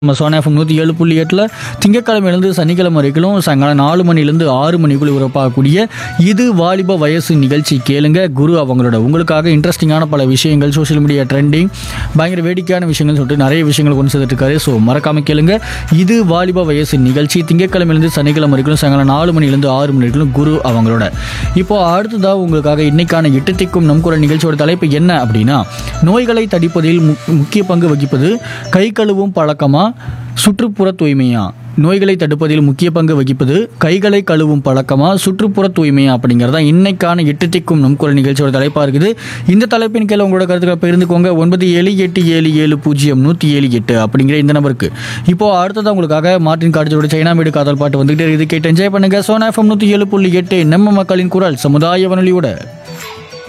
நம்ம சோனாஃபம் நூற்றி ஏழு புள்ளி எட்டில் திங்கக்கிழமையிலேருந்து சனிக்கிழமை வரைக்கும் சாயங்காலம் நாலு மணிலேருந்து ஆறு மணிக்குள்ள உறப்பாகக்கூடிய இது வாலிப வயசு நிகழ்ச்சி கேளுங்க குரு அவங்களோட உங்களுக்காக இன்ட்ரெஸ்டிங்கான பல விஷயங்கள் சோஷியல் மீடியா ட்ரெண்டிங் பயங்கர வேடிக்கையான விஷயங்கள் சொல்லிட்டு நிறைய விஷயங்கள் கொண்டு சேர்த்துட்டு இருக்காரு ஸோ மறக்காம கேளுங்க இது வாலிப வயசு நிகழ்ச்சி திங்கக்கிழமையிலேருந்து சனிக்கிழமை வரைக்கும் சாயங்காலம் நாலு மணிலேருந்து ஆறு மணி வரைக்கும் குரு அவங்களோட இப்போ அடுத்ததாக உங்களுக்காக இன்னைக்கான எட்டு திக்கும் நம் குரல் நிகழ்ச்சியோட தலைப்பு என்ன அப்படின்னா நோய்களை தடுப்பதில் மு- முக்கிய பங்கு வகிப்பது கை கழுவும் பழக்கமா சுற்றுப்புற தூய்மையா நோய்களை தடுப்பதில் முக்கிய பங்கு வகிப்பது கைகளை கழுவும் பழக்கமா சுற்றுப்புற தூய்மையா அப்படிங்கிறதா இன்னைக்கான எட்டு திக்கும் நம் குரல் நிகழ்ச்சியோட தலைப்பாக இருக்குது இந்த தலைப்பின் கீழே உங்களோட கருத்துக்களை பகிர்ந்துக்கோங்க ஒன்பது ஏழு எட்டு ஏழு ஏழு பூஜ்ஜியம் நூற்றி ஏழு எட்டு அப்படிங்கிற இந்த நம்பருக்கு இப்போ அடுத்ததான் உங்களுக்காக மார்ட்டின் கார்ஜோட சைனா மேடு காதல் பாட்டு வந்துகிட்டே இது கேட்டு என்ஜாய் பண்ணுங்க சோனா எஃப்எம் நூற்றி ஏழு புள்ளி எட்டு நம்ம மக்களின் குரல் சமுதாய வானொலியோட